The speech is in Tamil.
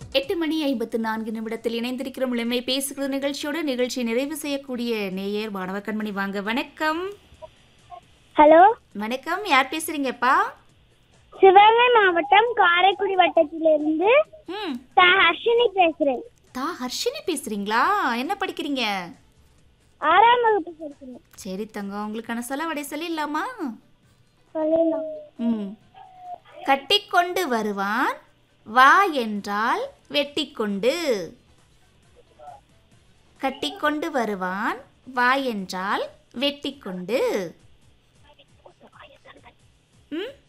எட்டு மணி ஐம்பத்து நான்கு நிமிடத்தில் இணைந்திருக்கிறோம் இளமை பேசுகிற நிகழ்ச்சியோட நிகழ்ச்சி நிறைவு செய்யக்கூடிய நேயர் மாணவ கண்மணி வாங்க வணக்கம் ஹலோ வணக்கம் யார் பேசுறீங்கப்பா சிவகங்கை மாவட்டம் காரைக்குடி வட்டத்திலிருந்து ம் த ஹர்ஷினி பேசுறேன் தா ஹர்ஷினி பேசுறீங்களா என்ன படிக்கிறீங்க ஆறாம் வகுப்பு படிக்கிறேன் சரி தங்கம் உங்களுக்கான செலவடை சொல்லிடலாமா சொல்லலாம் ம் கட்டிக்கொண்டு வருவான் வா என்றால் வெட்டிக்கொண்டு கட்டிக்கொண்டு வருவான் வா என்றால் வெட்டிக்கொண்டு ம்